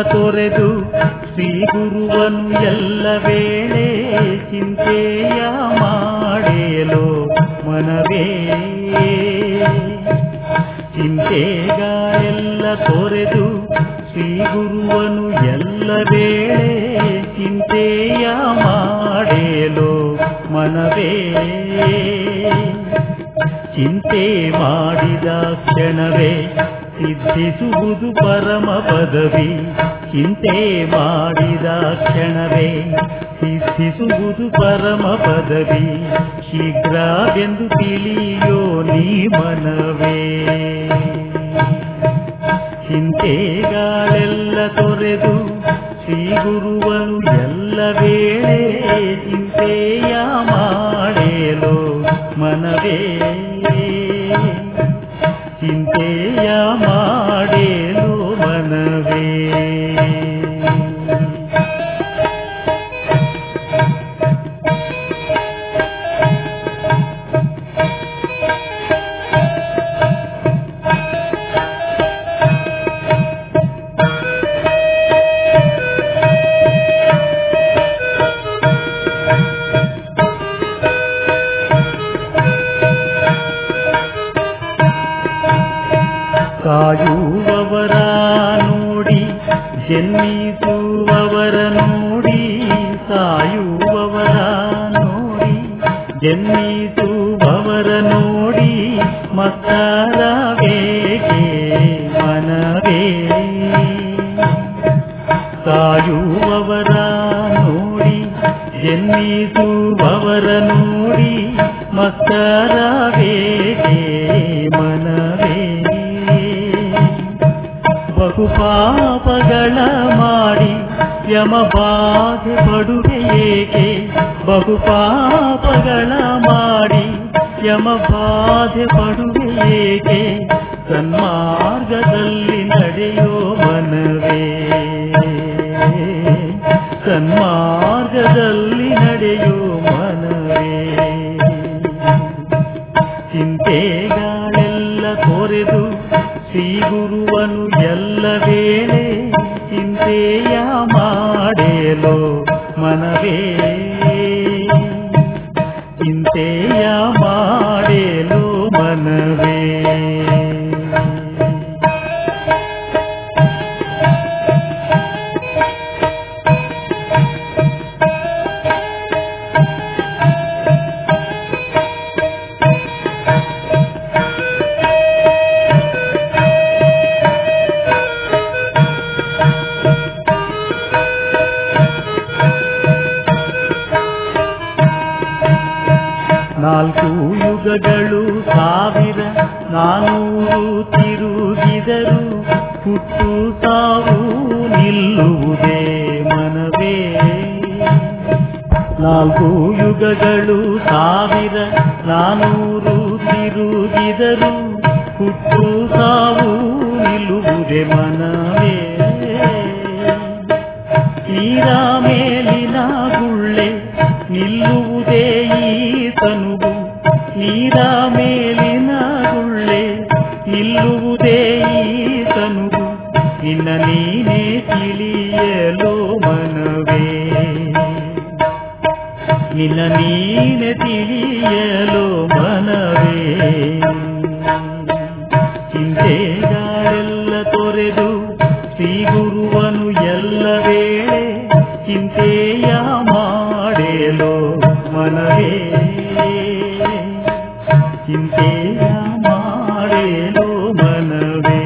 ತೊರೆದು ಶ್ರೀ ಗುರುವನು ಎಲ್ಲ ವೇಳೆ ಚಿಂತೆಯ ಮಾಡೇಲೋ ಮನವೇ ಚಿಂತೆಗಳೆಲ್ಲ ತೊರೆದು ಶ್ರೀ ಗುರುವನು ಎಲ್ಲ ವೇಳೆ ಚಿಂತೆಯ ಮಾಡೇಲೋ ಮನವೇ ಚಿಂತೆ ಮಾಡಿದ ಕ್ಷಣವೇ ಸಿದ್ಧಿಸುವುದು ಪರಮ ಪದವಿ ಚಿಂತೆ ಮಾಡಿದ ಕ್ಷಣವೇ ಸಿದ್ಧಿಸುವುದು ಪರಮ ಪದವಿ ಶೀಘ್ರವೆಂದು ತಿಳಿಯೋ ನೀ ಮನವೇ ಚಿಂತೆಗಳೆಲ್ಲ ತೊರೆದು ಶ್ರೀ ಗುರುವನು ಎಲ್ಲ ವೇಳೆ ಚಿಂತೆಯ ಮಾಡೇಲೋ ಮನವೇ ಚಿಂತೆಯ ಮಾಡೇಲೋ ಮನವೇ ಕಾಯುವವರ ನೋಡಿ ಜನ್ಮಿಸುವವರ ನೋಡಿ ಸಾಯುವವರ ನೋಡಿ ಜನ್ಮಿಸುವವರ ನೋಡಿ ಮಕ್ಕಳವೇಕೆ ಮನವೇ ಸಾಯುವವರ ನೋಡಿ ಜನ್ಮಿಸುವವರ ನೋಡಿ ಮಕ್ಕಳವೇಕೆ ಮನವೇ ಬಹು ಪಾಪಗಳ ಮಾಡಿ ಯಮ ಬಾಧೆ ಪಡುವೆ ಏಕೆ ಬಹು ಪಾಪಗಳ ಮಾಡಿ ಯಮ ಬಾಧೆ ಪಡುವೆ ಏಕೆ ಸನ್ಮಾರ್ಗದಲ್ಲಿ ನಡೆಯೋ ಮನವೇ ಸನ್ಮಾರ್ಗದಲ್ಲಿ ನಡೆಯೋ ಮನವೇ ಚಿಂತೆಗಳೆಲ್ಲ ತೊರೆದು ಶ್ರೀ ಗುರುವನು ಎಲ್ಲ ವೇಳೆ ಚಿಂತೆಯ ಮಾಡೇಲೋ ಮನವೇ ಚಿಂತೆಯ ಮಾಡೇಲೋ ಮನವೇ ನಾಲ್ಕು ಯುಗಗಳು ಸಾವಿರ ನಾನೂರು ತಿರುಗಿದರು ಹುಟ್ಟು ಸಾವು ನಿಲ್ಲುವುದೇ ಮನವೇ ನಾಲ್ಕು ಯುಗಗಳು ಸಾವಿರ ನಾನೂರು ತಿರುಗಿದರು ಹುಟ್ಟು ಸಾವು ನಿಲ್ಲುವುದೇ ಮನವೇ ನೀರ ಮೇಲಿನ ಗುಳ್ಳೆ ನಿಲ್ಲುವುದೇ ಈ ತನುವು ನೀರ ಮೇಲಿನ ಗುಳ್ಳೆ ನಿಲ್ಲುವುದೇ ಈ ತನುವು ನಿನ್ನ ನೀನೇ ತಿಳಿಯಲೋ ಮನವೇ ನಿನ್ನ ನೀನೆ ತಿಳಿಯಲೋ ಮನವೇ ಚಿಂತೆಗಳೆಲ್ಲ ತೊರೆದು ಶ್ರೀ ಗುರುವನು ಎಲ್ಲ ವೇಳೆ ಚಿಂತೆಯ ಮಾಡೇಲೋ ಮನವೇ ಚಿಂತೆಯ ಮಾಡೇಲೋ ಮನವೇ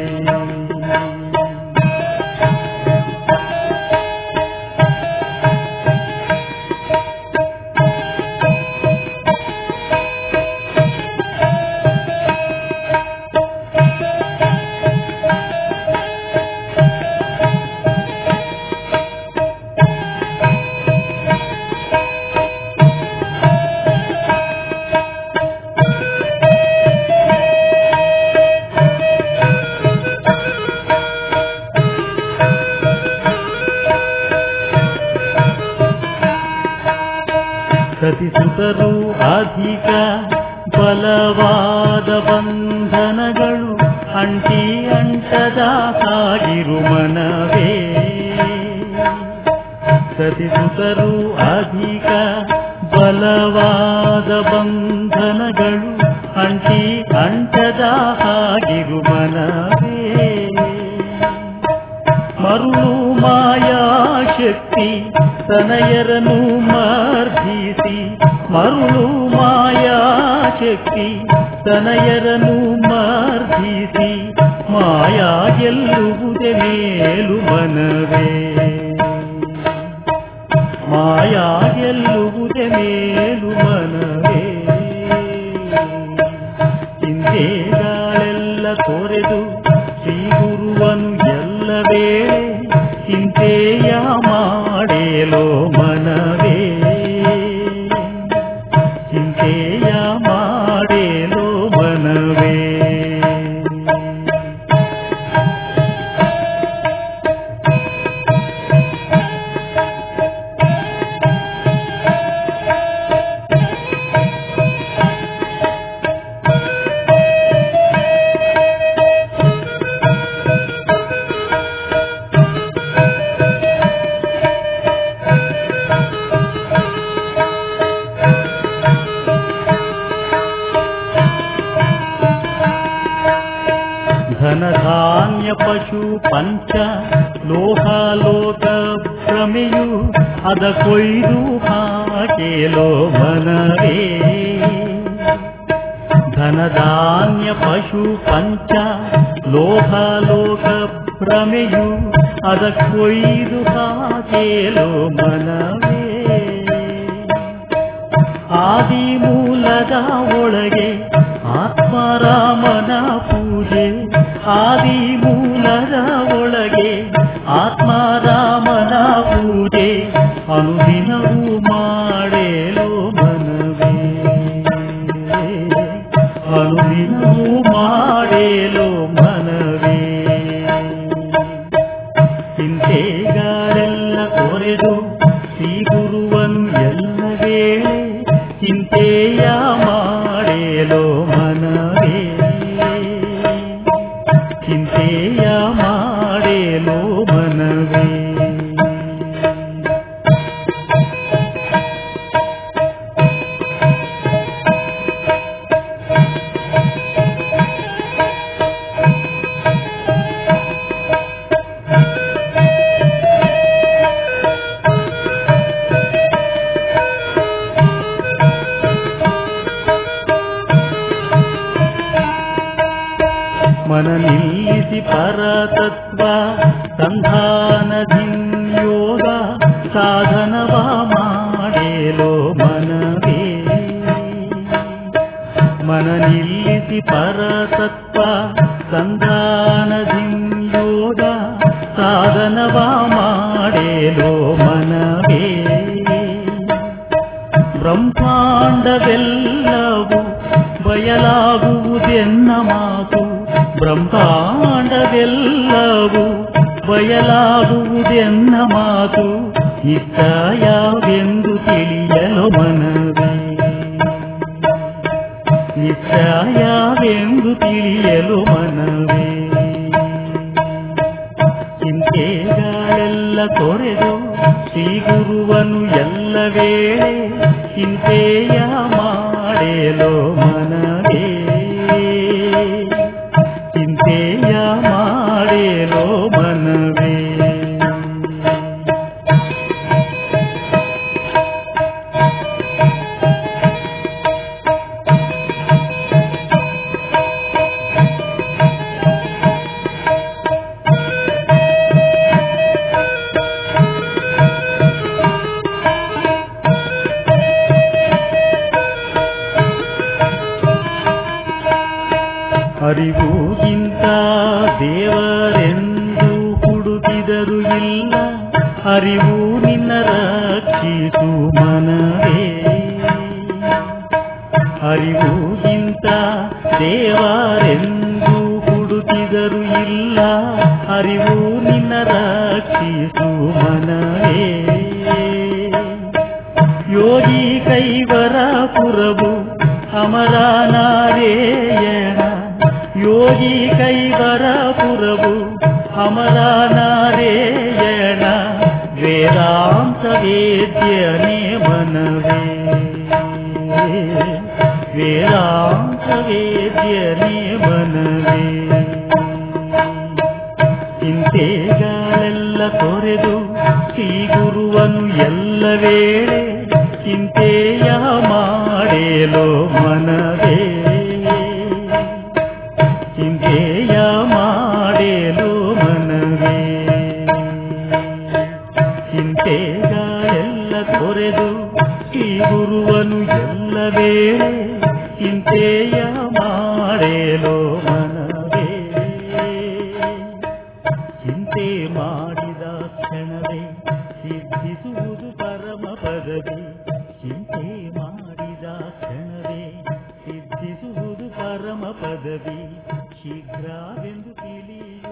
ಸತಿಸುತರು ಅಧಿಕ ಬಲವಾದ ಬಂಧನಗಳು ಅಂಟಿ ಅಂಟದ ಸಾಗಿರು ಮನವೇ ಸತಿಸುತರು ಅಧಿಕ ಬಲವಾದ ಬಂಧನಗಳು ಅಂಟಿ ಅಂಟದ ಹಾಗಿರು ಮನವೇ ಮರುಳು ಮಾಯಾಶಕ್ತಿ ತನಯರನು ಮರ್ಧಿಸಿ ಮರುಳು ಮಾಯಾಶಕ್ತಿ ತನಯರನು ಮರ್ಧಿಸಿ ಮಾಯಾ ಗೆಲ್ಲುವುದೇ ಮೇಲು ಮನವೇ ಮಾಯಾ ಗೆಲ್ಲುವುದೇ ಮೇಲು ಮನವೇ ಚಿಂತೆಗಳೆಲ್ಲ ತೊರೆದು ಶ್ರೀ ಗುರುವನು ಎಲ್ಲ ವೇಳೆ ಚಿಂತೆಯ ಮಾಡೇಲೋ ಮನವೇ ಚಿಂತೆಯ ಮಾಡೇಲೋ ಮನವೇ ಧನಧಾನ್ಯ ಪಶು ಪಂಚ ಲೋಕಾಲೋಕ ಭ್ರಮೆಯು ಅದ ಕೊಯ್ದು ಹಾಕೇಲೋ ಮನವೇ ಧನಧಾನ್ಯ ಪಶು ಪಂಚ ಲೋಕಾಲೋಕ ಭ್ರಮೆಯು ಅದ ಕೊಯ್ದು ಹಾಕೇಲೋ ಮನವೇ ಆದಿ ಮೂಲದ ಒಳಗೆ ಆತ್ಮರಾಮನ ಪೂಜೆ ಆದಿ ಮೂಲದ ಒಳಗೆ ಆತ್ಮರಾಮನ ಪೂಜೆ ಅನುದಿನವೂ ಮಾಡೇಲೋ ಮನವೇ ಅನುದಿನವೂ ಮಾಡೇಲೋ ಮನವೇ ಚಿಂತೆಗಳೆಲ್ಲ ತೊರೆದು ಶ್ರೀ ಗುರುವನು ಎಲ್ಲ ವೇಳೆ ಚಿಂತೆಯ ಮಾಡೇಲೋ ಮನವೇ ಚಿಂತೆಯ ಮಾಡೇಲೋ ಮನವೇ ಮನ ನಿಲ್ಲಿಸಿ ಪರತತ್ವ ಸಂಧಾನದಿನ್ಯೋಗ ಸಾಧನವ ಮಾಡೇಲೋ ಮನವೇ ಮನ ನಿಲ್ಲಿಸಿ ಪರತತ್ವ ಸಂಧಾನದಿನ್ಯೋಗ ಸಾಧನವ ಮಾಡೇಲೋ ಮನವೇ ಬ್ರಹ್ಮಾಂಡವೆಲ್ಲವೂ ಬಯಲಾಗುವುದೆನ್ನ ಮಾತು ಬ್ರಹ್ಮಾಂಡವೆಲ್ಲವೂ ಬಯಲಾಗುವುದೆನ್ನ ಮಾತು ನಿಶ್ಚಯವೆಂದು ತಿಳಿಯಲು ಮನವೇ ನಿಶ್ಚಯವೆಂದು ತಿಳಿಯಲು ಮನವೇ ಚಿಂತೆಗಳೆಲ್ಲ ತೊರೆದು ಶ್ರೀ ಗುರುವನು ಎಲ್ಲ ವೇಳೆ ಚಿಂತೆಯ ಮಾಡೇಲೋ ಮನವೇ ಚಿಂತೆಯ ಮಾಡೇಲೋ ಮನವೇ ಅರಿವುಗಿಂತ ದೇವರೆಂದು ಹುಡುಕಿದರು ಇಲ್ಲ ಅರಿವು ನಿನ್ನ ರಕ್ಷಿಸು ಮನವೇ ಅರಿವುಗಿಂತ ದೇವರೆಂದು ಹುಡುಕಿದರು ಇಲ್ಲ ಅರಿವು ನಿನ್ನ ರಕ್ಷಿಸು ಮನವೇ ಯೋಗಿ ಕೈವರ ಪುರವು ಅಮರ ನಾರೇಯಣ ಯೋಗಿ ಕೈವರ ಪುರವು ಅಮರ ನಾರೇಯಣ ವೇದ ವೇದಾಂತ ವೇದ್ಯನೇ ಮನವೇ ವೇದಾಂತ ವೇದ್ಯನೇ ಮನವೇ ಚಿಂತೆಗಳೆಲ್ಲ ತೊರೆದು ಶ್ರೀ ಗುರುವನು ಎಲ್ಲ ವೇಳೆ ಚಿಂತೆಯ ಮಾಡೇಲೋ ಮನವೇ ಚಿಂತೆಯ ಮಾಡೇಲೋ ಮನವೇ ಚಿಂತೆಗಳೆಲ್ಲ ತೊರೆದು ಈ ಗುರುವನು ಎಲ್ಲ ವೇಳೆ ಚಿಂತೆಯ ಮಾಡೇಲೋ ಮನವೇ ಚಿಂತೆ ಮಾಡಿದ ಕ್ಷಣವೇ ಸಿದ್ಧಿಸುವುದು ಪರಮ ಪದವಿ ಚಿಂತೆ ಮಾಡಿದ ಕ್ಷಣವೇ ಸಿದ್ಧಿಸುವುದು ಪರಮ ಪದವಿ ಶೀಘ್ರವೆಂದು ತಿಳಿಯೋ